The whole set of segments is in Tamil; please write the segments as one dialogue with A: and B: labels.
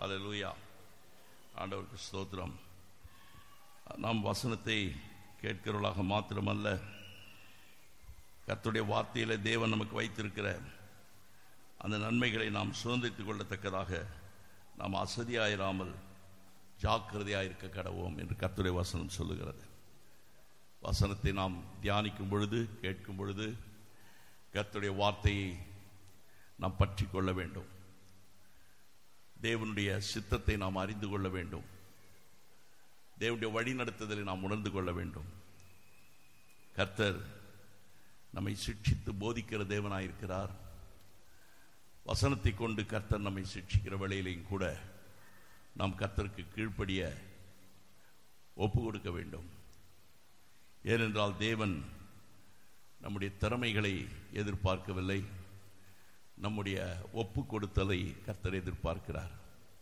A: அல்லேலூயா ஆண்டவருக்கு ஸ்தோத்திரம் நாம் வசனத்தை கேட்கிறவர்களாக மாத்திரமல்ல கர்த்தருடைய வார்த்தையில தேவன் நமக்கு வைத்திருக்கிற அந்த நன்மைகளை நாம் சுதந்திரித்துக் கொள்ளத்தக்கதாக நாம் அசதியாயிராமல் ஜாக்கிரதையாயிருக்க கடவோம் என்று கர்த்தருடைய வசனம் சொல்லுகிறது வசனத்தை நாம் தியானிக்கும் பொழுது கேட்கும் பொழுது கர்த்தருடைய வார்த்தையை நாம் பற்றி கொள்ள வேண்டும் தேவனுடைய சித்தத்தை நாம் அறிந்து கொள்ள வேண்டும் தேவனுடைய வழிநடத்துதலை நாம் உணர்ந்து கொள்ள வேண்டும் கர்த்தர் நம்மை சிக்ஷித்து போதிக்கிற தேவனாயிருக்கிறார் வசனத்தை கொண்டு கர்த்தர் நம்மை சிக்ஷிக்கிற வேளையிலையும் கூட நாம் கர்த்தருக்கு கீழ்ப்படிய ஒப்பு கொடுக்க வேண்டும் ஏனென்றால் தேவன் நம்முடைய திறமைகளை எதிர்பார்க்கவில்லை நம்முடைய ஒப்பு கொடுத்தலை கர்த்தர் எதிர்பார்க்கிறார்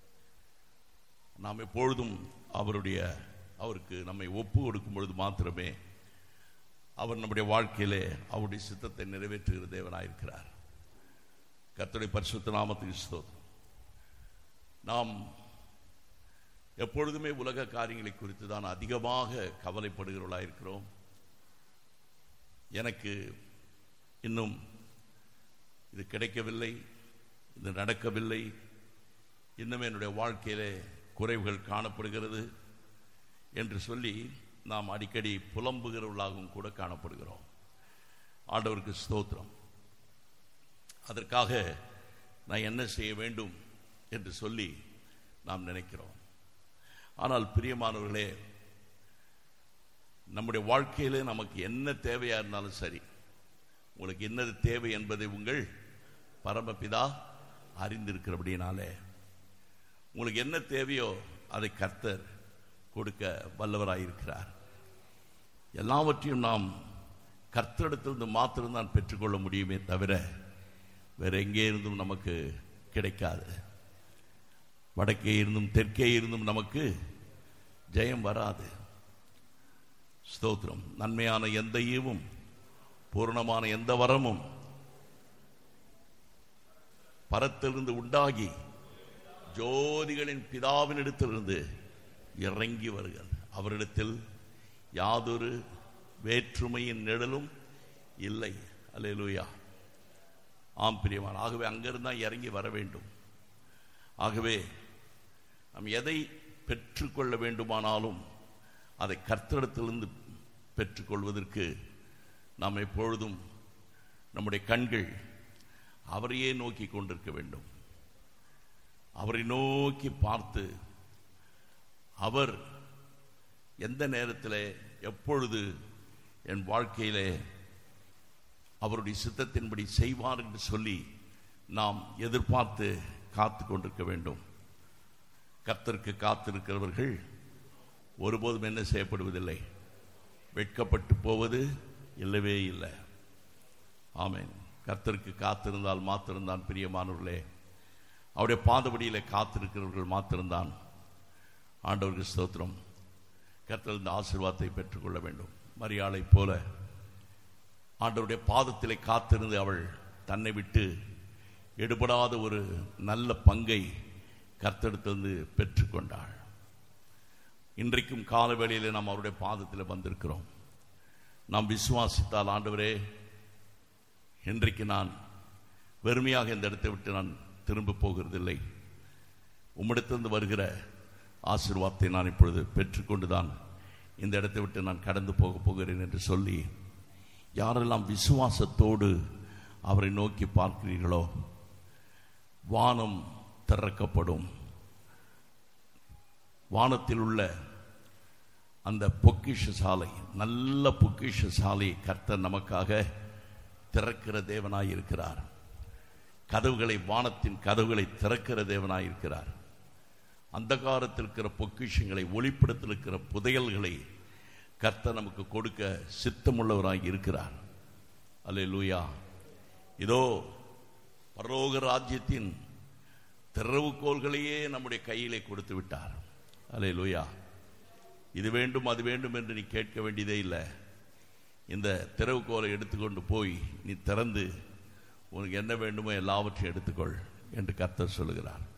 A: நாம் எப்பொழுதும் அவருடைய அவருக்கு நம்மை ஒப்பு கொடுக்கும் பொழுது மாத்திரமே அவர் நம்முடைய வாழ்க்கையிலே அவருடைய சித்தத்தை நிறைவேற்றுகிற தேவனாயிருக்கிறார் கர்த்தருடைய பரிசுத்த நாமத்துக்கு ஸ்தோத்திரம் நாம் எப்பொழுதுமே உலக காரியங்களை குறித்து தான் அதிகமாக கவலைப்படுகிறவர்களாயிருக்கிறோம் எனக்கு இன்னும் இது கிடைக்கவில்லை இது நடக்கவில்லை இன்னும் என்னுடைய வாழ்க்கையிலே குறைவுகள் காணப்படுகிறது என்று சொல்லி நாம் அடிக்கடி புலம்புகிறவர்களாகவும் கூட காணப்படுகிறோம் ஆண்டவருக்கு ஸ்தோத்திரம் அதற்காக நான் என்ன செய்ய வேண்டும் என்று சொல்லி நாம் நினைக்கிறோம் ஆனால் பிரியமானவர்களே நம்முடைய வாழ்க்கையிலே நமக்கு என்ன தேவையா இருந்தாலும் சரி உங்களுக்கு என்னது தேவை என்பதை உங்கள் பரமபிதா அறிந்திருக்கிறபடினாலே உங்களுக்கு என்ன தேவையோ அதை கர்த்தர் கொடுக்க வல்லவராயிருக்கிறார் எல்லாவற்றையும் நாம் கர்த்தரிடத்திலிருந்து மாத்திரம்தான் பெற்றுக்கொள்ள முடியுமே தவிர வேற எங்கே இருந்தும் நமக்கு கிடைக்காது வடக்கே இருந்தும் தெற்கே இருந்தும் நமக்கு ஜெயம் வராது ஸ்தோத்திரம் நன்மையான எந்த ஈவும் பூர்ணமான எந்த வரமும் பரத்திலிருந்து உண்டாகி ஜோதிகளின் பிதாவினிடத்திலிருந்து இறங்கி வருகிறது அவரிடத்தில் யாதொரு வேற்றுமையின் நிழலும் இல்லை அல்லேலூயா ஆம் பிரியமான ஆகவே அங்கிருந்து தான் இறங்கி வர வேண்டும் ஆகவே நாம் எதை பெற்றுக்கொள்ள வேண்டுமானாலும் அதை கர்த்தரிடத்திலிருந்து பெற்றுக்கொள்வதற்கு நாம் எப்பொழுதும் நம்முடைய கண்கள் அவரையே நோக்கி கொண்டிருக்க வேண்டும் அவரை நோக்கி பார்த்து அவர் எந்த நேரத்தில் எப்பொழுது என் வாழ்க்கையிலே அவருடைய சித்தத்தின்படி செய்வார் என்று சொல்லி நாம் எதிர்பார்த்து காத்து கொண்டிருக்க வேண்டும் கர்த்தருக்கு காத்திருக்கிறவர்கள் ஒருபோதும் என்ன செய்யப்படுவதில்லை வெட்கப்பட்டு போவது இல்லவே இல்லை ஆமேன் கர்த்தருக்கு காத்திருந்தால் மாத்திருந்தான் பிரியமானவர்களே அவருடைய பாதபடியில காத்திருக்கிறவர்கள் மாத்திருந்தான் ஆண்டவருக்கு ஸ்தோத்திரம் கர்த்தர் இந்த ஆசீர்வாதத்தை பெற்றுக்கொள்ள வேண்டும் மரியாளை போல ஆண்டவருடைய பாதத்திலே காத்திருந்து அவள் தன்னை விட்டு எடுபடாத ஒரு நல்ல பங்கை கர்த்தெடுத்திருந்து பெற்றுக்கொண்டாள் இன்றைக்கும் காலவேளையிலே நாம் அவருடைய பாதத்தில் வந்திருக்கிறோம் நாம் விசுவாசித்தால் ஆண்டவரே இன்றைக்கு நான் வெறுமையாக இந்த இடத்தை விட்டு நான் திரும்ப போகிறதில்லை உம்மிடத்திலிருந்து வருகிற ஆசீர்வாதத்தை நான் இப்பொழுது பெற்றுக்கொண்டுதான் இந்த இடத்தை விட்டு நான் கடந்து போக போகிறேன் என்று சொல்லி யாரெல்லாம் விசுவாசத்தோடு அவரை நோக்கி பார்க்கிறீர்களோ வானம் திறக்கப்படும் வானத்தில் உள்ள அந்த பொக்கிஷ சாலை நல்ல பொக்கிஷ சாலை கர்த்தர் நமக்காக திறக்கிற தேவனாய் இருக்கிறார் கதவுகளை வானத்தின் கதவுகளை திறக்கிற தேவனாய் இருக்கிறார் அந்தகாரத்தில் இருக்கிற பொக்கிஷங்களை ஒளிப்படத்தில் இருக்கிற புதையல்களை கர்த்தர் நமக்கு கொடுக்க சித்தமுள்ளவராய் இருக்கிறார் அல்லே லூயா இதோ பரலோக ராஜ்யத்தின் திறவுகோள்களையே நம்முடைய கையிலே கொடுத்து விட்டார் அலே லூயா இது வேண்டும் அது வேண்டும் என்று நீ கேட்க வேண்டியதே இல்லை இந்த திறவுகோலை எடுத்துக்கொண்டு போய் நீ திறந்து உனக்கு என்ன வேண்டுமோ எல்லாவற்றையும் எடுத்துக்கொள் என்று கர்த்தர் சொல்லுகிறார்